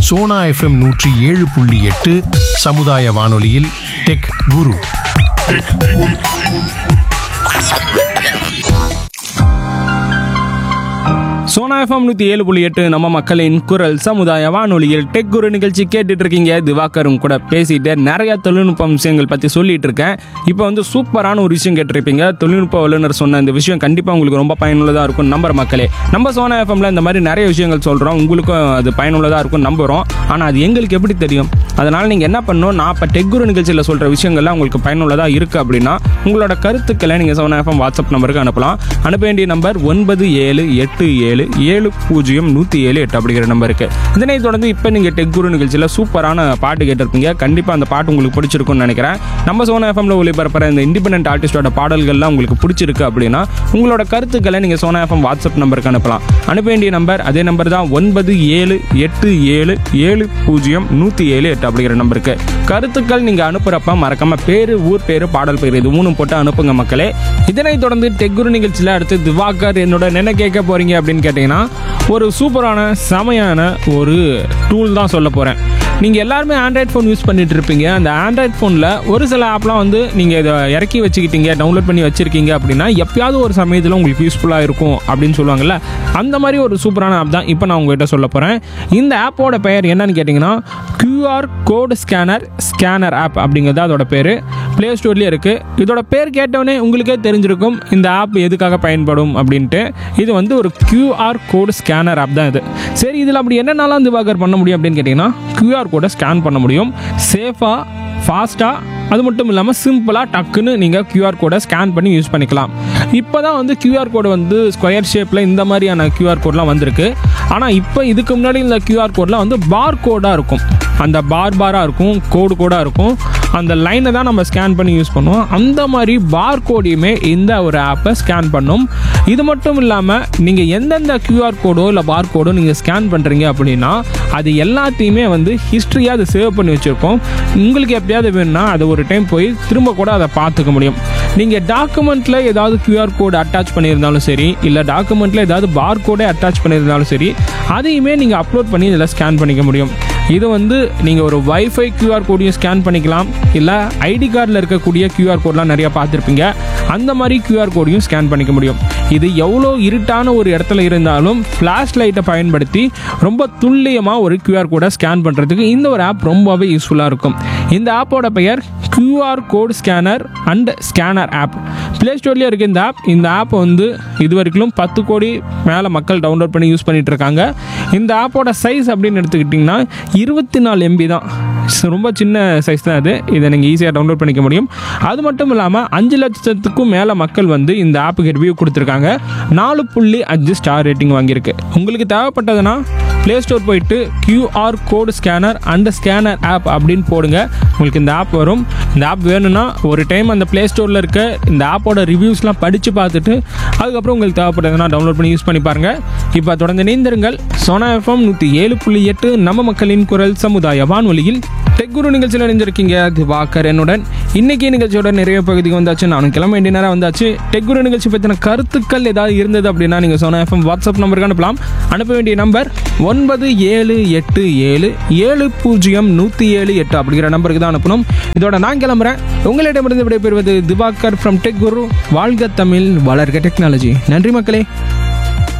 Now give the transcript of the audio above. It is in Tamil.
சோனா எஃப்எம் நூற்றி ஏழு புள்ளி எட்டு சமுதாய வானொலியில் டெக் குரு சோனா எஃப்எம் நூற்றி ஏழு புள்ளி எட்டு நம்ம மக்களின் குரல் சமுதாய வானொலியில் டெக் குரு நிகழ்ச்சி கேட்டுட்டு இருக்கீங்க திவாகரும் கூட பேசிட்டு நிறைய தொழில்நுட்ப விஷயங்கள் பற்றி சொல்லிட்டு இருக்கேன் இப்போ வந்து சூப்பரான ஒரு விஷயம் கேட்டிருப்பீங்க தொழில்நுட்ப வல்லுநர் சொன்ன இந்த விஷயம் கண்டிப்பாக உங்களுக்கு ரொம்ப பயனுள்ளதாக இருக்கும் நம்புற மக்களே நம்ம சோனா எஃப்எம்ல இந்த மாதிரி நிறைய விஷயங்கள் சொல்கிறோம் உங்களுக்கும் அது பயனுள்ளதாக இருக்கும் நம்புகிறோம் ஆனால் அது எங்களுக்கு எப்படி தெரியும் அதனால் நீங்கள் என்ன பண்ணணும் நான் இப்போ டெக் குரு நிகழ்ச்சியில் சொல்கிற விஷயங்கள்லாம் உங்களுக்கு பயனுள்ளதாக இருக்குது அப்படின்னா உங்களோட கருத்துக்களை நீங்கள் சோனா எஃப்எம் வாட்ஸ்அப் நம்பருக்கு அனுப்பலாம் அனுப்ப வேண்டிய நம்பர் ஒன்பது ஏழு எட்டு ஏழு ஏழு பூஜ்ஜியம் நூற்றி ஏழு எட்டு அப்படிங்கிற நம்பருக்கு இதனை தொடர்ந்து இப்போ நீங்கள் டெக் குரு நிகழ்ச்சியில் சூப்பரான பாட்டு கேட்டிருப்பீங்க கண்டிப்பாக அந்த பாட்டு உங்களுக்கு பிடிச்சிருக்கும்னு நினைக்கிறேன் நம்ம சோனா எஃப்எம்ல ஒளிபரப்புற இந்த இண்டிபெண்டன்ட் ஆர்டிஸ்டோட பாடல்கள்லாம் உங்களுக்கு பிடிச்சிருக்கு அப்படின்னா உங்களோட கருத்துக்களை நீங்கள் சோனா எஃப்எம் வாட்ஸ்அப் நம்பருக்கு அனுப்பலாம் அனுப்ப வேண்டிய நம்பர் அதே நம்பர் தான் ஒன்பது ஏழு எட்டு ஏழு ஏழு பூஜ்ஜியம் நூற்றி ஏழு எட்டு அப்படிங்கிற நம்பருக்கு கருத்துக்கள் நீங்கள் அனுப்புகிறப்ப மறக்காம பேர் ஊர் பேர் பாடல் பேர் இது மூணும் போட்டு அனுப்புங்க மக்களே இதனைத் தொடர்ந்து டெக்குரு நிகழ்ச்சியில் அடுத்து திவாகர் என்னோட என்ன கேட்க போறீங்க அப்படின்னு கேட்டிங்கன்னா ஒரு சூப்பரான செமையான ஒரு டூல் தான் சொல்ல போகிறேன் நீங்கள் எல்லாருமே ஆண்ட்ராய்ட் ஃபோன் யூஸ் பண்ணிட்டு இருப்பீங்க அந்த ஆண்ட்ராய்ட் ஃபோனில் ஒரு சில ஆப்லாம் வந்து நீங்கள் இதை இறக்கி வச்சுக்கிட்டீங்க டவுன்லோட் பண்ணி வச்சுருக்கீங்க அப்படின்னா எப்பயாவது ஒரு சமயத்தில் உங்களுக்கு யூஸ்ஃபுல்லாக இருக்கும் அப்படின்னு சொல்லுவாங்கல்ல அந்த மாதிரி ஒரு சூப்பரான ஆப் தான் இப்போ நான் உங்ககிட்ட சொல்ல போகிறேன் இந்த ஆப்போட பெயர் என்னன்னு கேட்டிங்கன்னா QR code scanner scanner app அப்படிங்கிறது அதோட பேர் ப்ளே ஸ்டோர்லேயே இருக்குது இதோட பேர் கேட்டவொடனே உங்களுக்கே தெரிஞ்சிருக்கும் இந்த ஆப் எதுக்காக பயன்படும் அப்படின்ட்டு இது வந்து ஒரு கியூஆர் கோடு ஸ்கேனர் ஆப் தான் இது சரி இதில் அப்படி என்னென்னலாம் திவாகர் பண்ண முடியும் அப்படின்னு கேட்டிங்கன்னா கியூஆர் கோடை ஸ்கேன் பண்ண முடியும் சேஃபாக ஃபாஸ்ட்டாக அது மட்டும் இல்லாமல் சிம்பிளாக டக்குன்னு நீங்கள் கியூஆர் கோடை ஸ்கேன் பண்ணி யூஸ் பண்ணிக்கலாம் இப்போ தான் வந்து கியூஆர் கோடு வந்து ஸ்கொயர் ஷேப்பில் இந்த மாதிரியான கியூஆர் கோட்லாம் வந்திருக்கு ஆனால் இப்போ இதுக்கு முன்னாடி இந்த கியூஆர் கோட்லாம் வந்து பார் கோடாக இருக்கும் அந்த பார் பாராக இருக்கும் கோடு கோடாக இருக்கும் அந்த லைனை தான் நம்ம ஸ்கேன் பண்ணி யூஸ் பண்ணுவோம் அந்த மாதிரி பார் கோடையுமே இந்த ஒரு ஆப்பை ஸ்கேன் பண்ணும் இது மட்டும் இல்லாமல் நீங்கள் எந்தெந்த கியூஆர் கோடோ இல்லை பார் கோடோ நீங்கள் ஸ்கேன் பண்ணுறீங்க அப்படின்னா அது எல்லாத்தையுமே வந்து ஹிஸ்ட்ரியாக அதை சேவ் பண்ணி வச்சுருக்கோம் உங்களுக்கு எப்படியாவது வேணும்னா அதை ஒரு டைம் போய் திரும்ப கூட அதை பார்த்துக்க முடியும் நீங்கள் டாக்குமெண்ட்டில் ஏதாவது கியூஆர் கோடு அட்டாச் பண்ணியிருந்தாலும் சரி இல்லை டாக்குமெண்ட்டில் ஏதாவது பார் கோடே அட்டாச் பண்ணியிருந்தாலும் சரி அதையுமே நீங்கள் அப்லோட் பண்ணி இதில் ஸ்கேன் பண்ணிக்க முடியும் இது வந்து நீங்கள் ஒரு வைஃபை கியூஆர் கோடையும் ஸ்கேன் பண்ணிக்கலாம் இல்லை ஐடி கார்டில் இருக்கக்கூடிய கியூஆர் கோட்லாம் நிறைய பார்த்துருப்பீங்க அந்த மாதிரி கியூஆர் கோடையும் ஸ்கேன் பண்ணிக்க முடியும் இது எவ்வளோ இருட்டான ஒரு இடத்துல இருந்தாலும் ஃப்ளாஷ் லைட்டை பயன்படுத்தி ரொம்ப துல்லியமாக ஒரு கியூஆர் கோடை ஸ்கேன் பண்ணுறதுக்கு இந்த ஒரு ஆப் ரொம்பவே யூஸ்ஃபுல்லாக இருக்கும் இந்த ஆப்போட பெயர் QR code scanner and scanner app play ஸ்டோர்லேயே இருக்குது இந்த ஆப் இந்த ஆப் வந்து இது வரைக்கும் பத்து கோடி மேலே மக்கள் டவுன்லோட் பண்ணி யூஸ் பண்ணிட்டு இருக்காங்க இந்த ஆப்போட சைஸ் அப்படின்னு எடுத்துக்கிட்டிங்கன்னா இருபத்தி நாலு எம்பி தான் ஸ் ரொம்ப சின்ன சைஸ் தான் அது இதை நீங்கள் ஈஸியாக டவுன்லோட் பண்ணிக்க முடியும் அது மட்டும் இல்லாமல் அஞ்சு லட்சத்துக்கும் மேலே மக்கள் வந்து இந்த ஆப்புக்கு ரிவ்யூ கொடுத்துருக்காங்க நாலு புள்ளி அஞ்சு ஸ்டார் ரேட்டிங் வாங்கியிருக்கு உங்களுக்கு தேவைப்பட்டதுன்னா ப்ளே ஸ்டோர் போயிட்டு QR code scanner and scanner app அப்படின்னு போடுங்க உங்களுக்கு இந்த ஆப் வரும் இந்த ஆப் வேணும்னா ஒரு டைம் அந்த ப்ளே ஸ்டோரில் இருக்க இந்த ஆப்போட ரிவ்யூஸ்லாம் படித்து பார்த்துட்டு அதுக்கப்புறம் உங்களுக்கு தேவைப்பட்டதுன்னா டவுன்லோட் பண்ணி யூஸ் பண்ணி பாருங்கள் இப்போ தொடர்ந்து இணைந்திருங்கள் சோனா எஃப்எம் நூற்றி ஏழு புள்ளி எட்டு நம்ம மக்களின் குரல் சமுதாய வானொலியில் டெக் குரு நிகழ்ச்சியில் இணைஞ்சிருக்கீங்க திவாகர் என்னுடன் இன்னைக்கு நிகழ்ச்சியோட நிறைய பகுதிக்கு வந்தாச்சு நானும் கிளம்ப வேண்டிய நேரம் வந்தாச்சு டெக் குரு நிகழ்ச்சி பற்றின கருத்துக்கள் ஏதாவது இருந்தது அப்படின்னா நீங்கள் சொன்ன எஃப்எம் வாட்ஸ்அப் நம்பருக்கு அனுப்பலாம் அனுப்ப வேண்டிய நம்பர் ஒன்பது ஏழு எட்டு ஏழு ஏழு பூஜ்ஜியம் நூற்றி ஏழு எட்டு அப்படிங்கிற நம்பருக்கு தான் அனுப்பணும் இதோட நான் கிளம்புறேன் உங்களிடமிருந்து விடைபெறுவது திவாகர் ஃப்ரம் டெக் குரு வாழ்க தமிழ் வளர்க டெக்னாலஜி நன்றி மக்களே